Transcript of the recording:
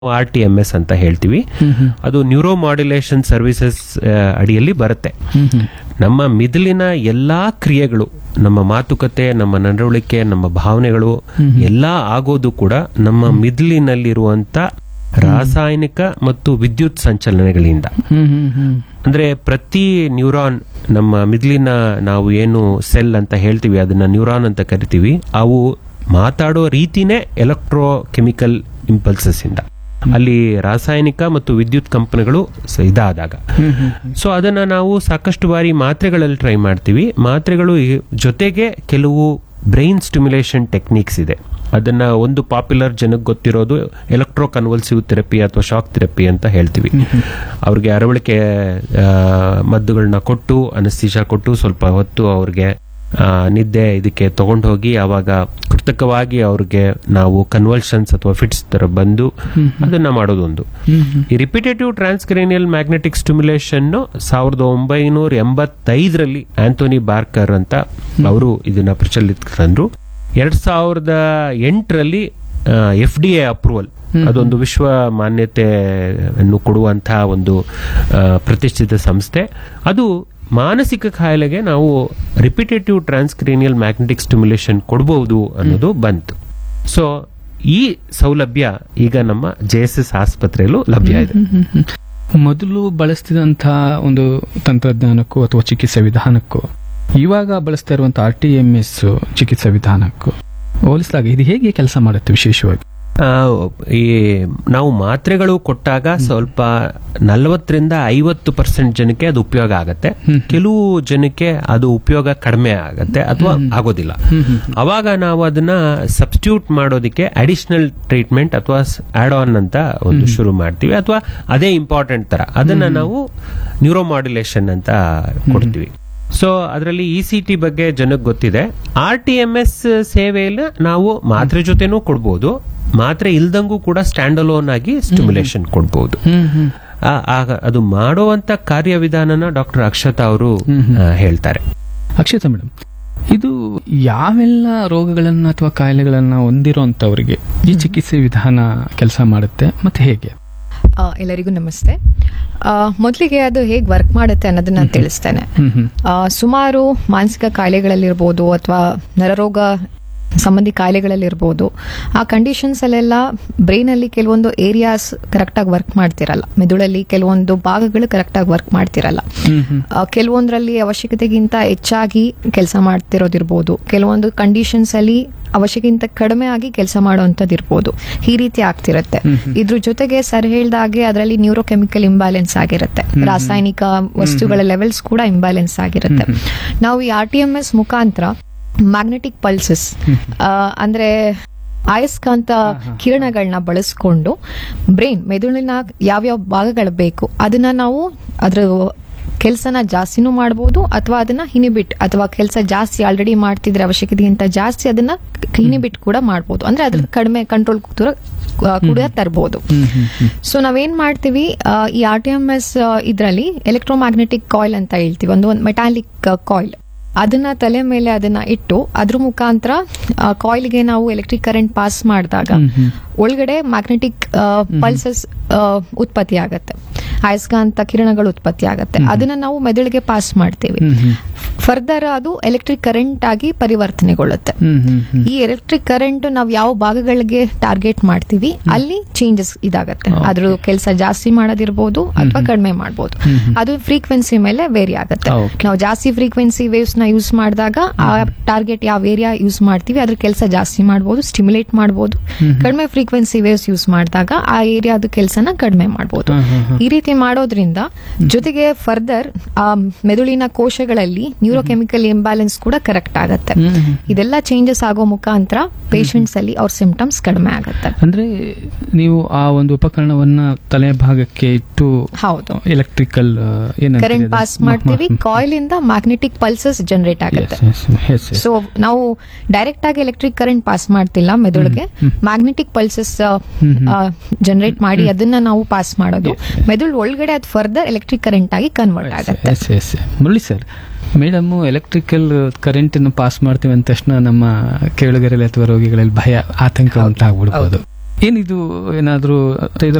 R T M S ಅಂತ ಹೇಳ್ತೀವಿ ಅದು ನ್ಯೂರೋ ಮಾಡ್ಯುಲೇಷನ್ ಸರ್ವಿಸಸ್ ಅಡಿಯಲ್ಲಿ ಬರುತ್ತೆ ನಮ್ಮ ಮಿದುಳಿನ ಎಲ್ಲಾ ಕ್ರಿಯೆಗಳು ನಮ್ಮ ಮಾತುಕತೆ ನಮ್ಮ ನಡವಳಿಕೆ ನಮ್ಮ ಭಾವನೆಗಳು ಎಲ್ಲ ಆಗೋದು ಕೂಡ ನಮ್ಮ ಮಿದುಳಿನಲ್ಲಿರುವಂತ ರಾಸಾಯನಿಕ ಮತ್ತು ವಿದ್ಯುತ್ ಸಂಚಲನಗಳಿಂದ ಅಂದ್ರೆ ಪ್ರತಿ ನ್ಯೂರಾನ್ ನಮ್ಮ ಮಿದುಳಿನ ನಾವು ಏನು ಸೆಲ್ ಅಂತ ಹೇಳ್ತೀವಿ ಅದನ್ನ ನ್ಯೂರಾನ್ ಅಂತ ಕರಿತೀವಿ ಅವು ಮಾತಾಡೋ ರೀತಿನೇ ಎಲೆಕ್ಟ್ರೋ ಕೆಮಿಕಲ್ ಇಂಪಲ್ಸಸ್ ಇಂದ ಅಲ್ಲಿ ರಾಸಾಯನಿಕ ಮತ್ತು ವಿದ್ಯುತ್ ಕಂಪನಗಳು ಸ- ಇದಾದಾಗ ಸೊ ಅದನ್ನ ನಾವು ಸಾಕಷ್ಟು ಬಾರಿ ಮಾತ್ರೆಗಳಲ್ಲಿ ಟ್ರೈ ಮಾಡ್ತೀವಿ ಮಾತ್ರೆಗಳು ಈ- ಜೊತೆಗೆ ಕೆಲವು ಬ್ರೈನ್ ಸ್ಟಿಮ್ಯುಲೇಷನ್ ಟೆಕ್ನಿಕ್ಸ್ ಇದೆ ಅದನ್ನ ಒಂದು ಪಾಪ್ಯುಲರ್ ಜನಕ್ಕೆ ಗೊತ್ತಿರೋದು ಎಲೆಕ್ಟ್ರೋ ಕನ್ವಲ್ಸಿವ್ ಥೆರಪಿ ಅಥವಾ ಶಾಕ್ ಥೆರಪಿ ಅಂತ ಹೇಳ್ತೀವಿ ಅವ್ರಿಗೆ ಅರವಳಿಕೆ ಆ, ಮದ್ದುಗಳನ್ನ ಕೊಟ್ಟು ಅನಸ್ತೀಶಾ ಕೊಟ್ಟು ಸ್ವಲ್ಪ ಹೊತ್ತು ಅವ್ರಿಗೆ ಆ, ನಿದ್ದೆ ಇದಕ್ಕೆ ತಗೊಂಡು ಹೋಗಿ ಅವಾಗ ಕೃತಕವಾಗಿ ಅವ್ರಿಗೆ ನಾವು ಕನ್ವಲ್ಷನ್ಸ್ ಅಥವಾ ಫಿಟ್ಸ್ ತರ ಬಂದು ಅದನ್ನ ಮಾಡೋದೊಂದು ಈ ರಿಪಿಟೇಟಿವ್ ಟ್ರಾನ್ಸ್ಕ್ರೇನಿಯಲ್ ಮ್ಯಾಗ್ನೆಟಿಕ್ ಸ್ಟಿಮ್ಯುಲೇಷನ್ ಸಾವಿರದ ಒಂಬೈನೂರ ಎಂಬತ್ತೈದರಲ್ಲಿ ಆಂಥೋನಿ ಬಾರ್ಕರ್ ಅಂತ ಅವರು ಇದನ್ನ ಪ್ರಚಲಿತ ತಂದ್ರು ಎರಡ್ ಸಾವಿರದ ಎಂಟರಲ್ಲಿ ಎಫ್ ಡಿ ಎ ಅಪ್ರೂವಲ್ ಅದೊಂದು ವಿಶ್ವ ಮಾನ್ಯತೆಯನ್ನು ಕೊಡುವಂತಹ ಒಂದು ಆ, ಪ್ರತಿಷ್ಠಿತ ಸಂಸ್ಥೆ ಅದು ಮಾನಸಿಕ ಕಾಯಿಲೆಗೆ ನಾವು ರಿಪಿಟೇಟಿವ್ ಟ್ರಾನ್ಸ್ಕ್ರೇನಿಯಲ್ ಮ್ಯಾಗ್ನೆಟಿಕ್ ಸ್ಟಿಮ್ಯುಲೇಷನ್ ಕೊಡಬಹುದು ಅನ್ನೋದು ಬಂತು ಸೊ ಈ ಸೌಲಭ್ಯ ಈಗ ನಮ್ಮ ಜೆ ಎಸ್ ಎಸ್ ಆಸ್ಪತ್ರೆಯಲ್ಲೂ ಲಭ್ಯ ಇದೆ ಮೊದಲು ಬಳಸ್ತಿದಂತಹ ಒಂದು ತಂತ್ರಜ್ಞಾನಕ್ಕೂ ಅಥವಾ ಚಿಕಿತ್ಸಾ ವಿಧಾನಕ್ಕೂ ಇವಾಗ ಬಳಸ್ತಾ ಇರುವಂತಹ ಆರ್ ಟಿ ಎಂ ಎಸ್ ಚಿಕಿತ್ಸಾ ವಿಧಾನಕ್ಕೂ ಹೋಲಿಸಿದಾಗ ಇದು ಹೇಗೆ ಕೆಲಸ ಮಾಡುತ್ತೆ ವಿಶೇಷವಾಗಿ ಆ, ಈ ನಾವು ಮಾತ್ರೆಗಳು ಕೊಟ್ಟಾಗ ಸ್ವಲ್ಪ ನಲವತ್ತರಿಂದ ಐವತ್ತು ಪರ್ಸೆಂಟ್ ಜನಕ್ಕೆ ಅದು ಉಪಯೋಗ ಆಗತ್ತೆ ಕೆಲವು ಜನಕ್ಕೆ ಅದು ಉಪಯೋಗ ಕಡಿಮೆ ಆಗತ್ತೆ ಅಥವಾ ಆಗೋದಿಲ್ಲ ಅವಾಗ ನಾವು ಅದನ್ನ ಸಬ್ಸ್ಟಿಟ್ಯೂಟ್ ಮಾಡೋದಕ್ಕೆ ಅಡಿಷನಲ್ ಟ್ರೀಟ್ಮೆಂಟ್ ಅಥವಾ ಆಡ್ ಆನ್ ಅಂತ ಒಂದು ಶುರು ಮಾಡ್ತೀವಿ ಅಥವಾ ಅದೇ ಇಂಪಾರ್ಟೆಂಟ್ ತರ ಅದನ್ನ ನಾವು ನ್ಯೂರೋ ಮಾಡ್ಯುಲೇಷನ್ ಅಂತ ಕೊಡ್ತೀವಿ ಸೊ ಅದರಲ್ಲಿ ಇ ಸಿ ಟಿ ಬಗ್ಗೆ ಜನಕ್ಕೆ ಗೊತ್ತಿದೆ ಆರ್ ಟಿ ಎಂ ಎಸ್ ಸೇವೆಯಲ್ಲಿ ನಾವು ಮಾತ್ರೆ ಜೊತೆನೂ ಕೊಡ್ಬೋದು ಮಾತ್ರೆ ಇಲ್ದಂಗೂ ಕೂಡ ಸ್ಟ್ಯಾಂಡ್ ಅಲೋನ್ ಆಗಿ ಸ್ಟಿಮ್ಯುಲೇಷನ್ ಕೊಡ್ಬೋದು ಆ- ಆಗ ಅದು ಮಾಡುವಂತ ಕಾರ್ಯವಿಧಾನನ ಡಾಕ್ಟರ್ ಅಕ್ಷತಾ ಅವರು ಆ, ಹೇಳ್ತಾರೆ ಅಕ್ಷತಾ ಮೇಡಮ್ ಇದು ಯಾವೆಲ್ಲ ರೋಗಗಳನ್ನ ಅಥವಾ ಕಾಯಿಲೆಗಳನ್ನ ಹೊಂದಿರುವಂತವರಿಗೆ ಈ ಚಿಕಿತ್ಸೆ ವಿಧಾನ ಕೆಲಸ ಮಾಡುತ್ತೆ ಮತ್ತೆ ಹೇಗೆ ಆ, ಎಲ್ಲರಿಗೂ ನಮಸ್ತೆ ಆ, ಮೊದಲಿಗೆ ಅದು ಹೇಗೆ ವರ್ಕ್ ಮಾಡುತ್ತೆ ಅನ್ನೋದನ್ನ ನಾನು ತಿಳಿಸ್ತೇನೆ ಹ್ಮ್ ಹ್ಮ್ ಆ, ಸುಮಾರು ಮಾನಸಿಕ ಕಾಯಿಲೆಗಳಲ್ಲಿರ್ಬೋದು ಅಥವಾ ನರರೋಗ ಸಂಬಂಧಿ ಕಾಯಿಲೆಗಳಲ್ಲಿರ್ಬೋದು ಆ ಕಂಡೀಷನ್ಸ್ ಅಲ್ಲೆಲ್ಲ ಬ್ರೈನ್ ಅಲ್ಲಿ ಕೆಲವೊಂದು ಏರಿಯಾಸ್ ಕರೆಕ್ಟ್ ಆಗಿ ವರ್ಕ್ ಮಾಡ್ತಿರಲ್ಲ ಮೆದುಳಲ್ಲಿ ಕೆಲವೊಂದು ಭಾಗಗಳು ಕರೆಕ್ಟ್ ಆಗಿ ವರ್ಕ್ ಮಾಡ್ತಿರಲ್ಲ ಹ್ಮ್ ಹ್ಮ್ ಆ, ಕೆಲವೊಂದರಲ್ಲಿ ಅವಶ್ಯಕತೆಗಿಂತ ಹೆಚ್ಚಾಗಿ ಕೆಲಸ ಮಾಡ್ತಿರೋದಿರ್ಬೋದು ಕೆಲವೊಂದು ಕಂಡೀಷನ್ಸ್ ಅಲ್ಲಿ ಅವಶ್ಯಕಿಂತ ಕಡಿಮೆ ಆಗಿ ಕೆಲಸ ಮಾಡುವಂತದ್ದು ಇರ್ಬೋದು ಈ ರೀತಿ ಆಗ್ತಿರುತ್ತೆ ಇದ್ರ ಜೊತೆಗೆ ಸರ್ ಹೇಳ್ದಾಗೆ ಅದರಲ್ಲಿ ನ್ಯೂರೋಕೆಮಿಕಲ್ ಇಂಬ್ಯಾಲೆನ್ಸ್ ಆಗಿರುತ್ತೆ ರಾಸಾಯನಿಕ ವಸ್ತುಗಳ ಲೆವೆಲ್ಸ್ ಕೂಡ ಇಂಬ್ಯಾಲೆನ್ಸ್ ಆಗಿರುತ್ತೆ ನಾವು ಈ ಆರ್ ಟಿ ಎಂ ಎಸ್ ಮುಖಾಂತರ ಮ್ಯಾಗ್ನೆಟಿಕ್ ಪಲ್ಸಸ್ ಅಂದ್ರೆ ಅಯಸ್ಕಾಂತ ಕಿರಣಗಳನ್ನ ಬಳಸ್ಕೊಂಡು ಬ್ರೈನ್ ಮೆದುಳಿನ ಯಾವ್ಯಾವ ಭಾಗಗಳು ಬೇಕು ಅದನ್ನ ನಾವು ಅದ್ರ ಕೆಲಸನ ಜಾಸ್ತಿನೂ ಮಾಡ್ಬೋದು ಅಥವಾ ಅದನ್ನ ಹಿನಿಬಿಟ್ ಅಥವಾ ಕೆಲಸ ಜಾಸ್ತಿ ಆಲ್ರೆಡಿ ಮಾಡ್ತಿದ್ರೆ ಅವಶ್ಯಕತೆಗಿಂತ ಜಾಸ್ತಿ ಅದನ್ನ ಹಿನಿಬಿಟ್ ಕೂಡ ಮಾಡ್ಬೋದು ಅಂದ್ರೆ ಅದ್ರ ಕಡಿಮೆ ಕಂಟ್ರೋಲ್ ಕೂಡ ತರಬಹುದು ಸೊ ನಾವೇನ್ ಮಾಡ್ತೀವಿ ಆ, ಈ ಆರ್ ಟಿ ಎಂ ಎಸ್ ಇದರಲ್ಲಿ ಎಲೆಕ್ಟ್ರೋಮ್ಯಾಗ್ನೆಟಿಕ್ ಕಾಯಿಲ್ ಅಂತ ಹೇಳ್ತೀವಿ ಒಂದು ಒಂದು ಮೆಟಾಲಿಕ್ ಕಾಯಿಲ್ ಅದನ್ನ ತಲೆ ಮೇಲೆ ಅದನ್ನ ಇಟ್ಟು ಅದ್ರ ಮುಖಾಂತರ ಕಾಯಿಲ್ಗೆ ನಾವು ಎಲೆಕ್ಟ್ರಿಕ್ ಕರೆಂಟ್ ಪಾಸ್ ಮಾಡಿದಾಗ ಒಳಗಡೆ ಮ್ಯಾಗ್ನೆಟಿಕ್ ಪಲ್ಸಸ್ ಉತ್ಪತ್ತಿ ಆಗತ್ತೆ ಅಯಸ್ಕಾಂತ ಕಿರಣಗಳು ಉತ್ಪತ್ತಿ ಆಗತ್ತೆ ಅದನ್ನ ನಾವು ಮೆದುಳಿಗೆ ಪಾಸ್ ಮಾಡ್ತೀವಿ ಫರ್ದರ್ ಅದು ಎಲೆಕ್ಟ್ರಿಕ್ ಕರೆಂಟ್ ಆಗಿ ಪರಿವರ್ತನೆಗೊಳ್ಳುತ್ತೆ ಹ್ಮ್ ಹ್ಮ್ ಹ್ಮ್ ಈ ಎಲೆಕ್ಟ್ರಿಕ್ ಕರೆಂಟ್ ನಾವು ಯಾವ ಭಾಗಗಳಿಗೆ ಟಾರ್ಗೆಟ್ ಮಾಡ್ತೀವಿ ಅಲ್ಲಿ ಚೇಂಜಸ್ ಇದಾಗತ್ತೆ ಅದ್ರ ಕೆಲಸ ಜಾಸ್ತಿ ಮಾಡೋದಿರ್ಬೋದು ಅಥವಾ ಕಡಿಮೆ ಮಾಡಬಹುದು ಅದು ಫ್ರೀಕ್ವೆನ್ಸಿ ಮೇಲೆ ವೇರಿ ಆಗುತ್ತೆ Okay. ನಾವು ಜಾಸ್ತಿ ಫ್ರೀಕ್ವೆನ್ಸಿ ವೇವ್ಸ್ ನ ಯೂಸ್ ಮಾಡಿದಾಗ ಆ ಟಾರ್ಗೆಟ್ ಯಾವ ಏರಿಯಾ ಯೂಸ್ ಮಾಡ್ತೀವಿ ಅದ್ರ ಕೆಲಸ ಜಾಸ್ತಿ ಮಾಡಬಹುದು ಸ್ಟಿಮ್ಯುಲೇಟ್ ಮಾಡಬಹುದು ಕಡಿಮೆ ಫ್ರೀಕ್ವೆನ್ಸಿ ವೇವ್ಸ್ ಯೂಸ್ ಮಾಡಿದಾಗ ಆ ಏರಿಯಾದ ಕೆಲಸನ ಕಡಿಮೆ ಮಾಡಬಹುದು ಈ ರೀತಿ ಮಾಡೋದ್ರಿಂದ ಜೊತೆಗೆ ಫರ್ದರ್ ಆ ಮೆದುಳಿನ ಕೋಶಗಳಲ್ಲಿ ನ್ಯೂರೋಕೆಮಿಕಲ್ ಇಂಬ್ಯಾಲೆನ್ಸ್ ಕೂಡ ಕರೆಕ್ಟ್ ಆಗತ್ತೆ ಇದೆಲ್ಲ ಚೇಂಜಸ್ ಆಗೋ ಮುಖಾಂತರ ಪೇಷಂಟ್ಸ್ ಅಲ್ಲಿ ಅವ್ರ ಸಿಂಪ್ಟಮ್ಸ್ ಕಡಿಮೆ ಆಗತ್ತೆ ಅಂದ್ರೆ ನೀವು ಆ ಒಂದು ಉಪಕರಣವನ್ನ ತಲೆ ಭಾಗಕ್ಕೆ ಇಟ್ಟು ಹೌದು ಎಲೆಕ್ಟ್ರಿಕಲ್ ಕರೆಂಟ್ ಪಾಸ್ ಮಾಡ್ತೀವಿ ಕಾಯಿಲ್ ಇಂದ ಮ್ಯಾಗ್ನೆಟಿಕ್ ಪಲ್ಸಸ್ ಜನರೇಟ್ ಆಗುತ್ತೆ ಸೊ ನಾವು ಡೈರೆಕ್ಟ್ ಆಗಿ ಎಲೆಕ್ಟ್ರಿಕ್ ಕರೆಂಟ್ ಪಾಸ್ ಮಾಡ್ತಿಲ್ಲ ಮೆದುಳಿಗೆ ಮ್ಯಾಗ್ನೆಟಿಕ್ ಪಲ್ಸಸ್ ಜನರೇಟ್ ಮಾಡಿ ಅದನ್ನ ನಾವು ಪಾಸ್ ಮಾಡೋದು ಮೆದುಳು ಒಳಗಡೆ ಅದು ಫರ್ದರ್ ಎಲೆಕ್ಟ್ರಿಕ್ ಕರೆಂಟ್ ಆಗಿ ಕನ್ವರ್ಟ್ ಆಗುತ್ತೆ yes yes Murali sir madam electrical current ಅನ್ನು ಪಾಸ್ ಮಾಡ್ತೀವಿ ಅಂದ ತಕ್ಷಣ ನಮ್ಮ ಕೇಳುಗರಲ್ಲಿ ಅಥವಾ ರೋಗಿಗಳಲ್ಲಿ ಭಯ ಆತಂಕ ಉಂಟಾಗ್ಬಿಡ್ಬೋದು ಏನಿದು ಏನಾದ್ರೂ ಇದರ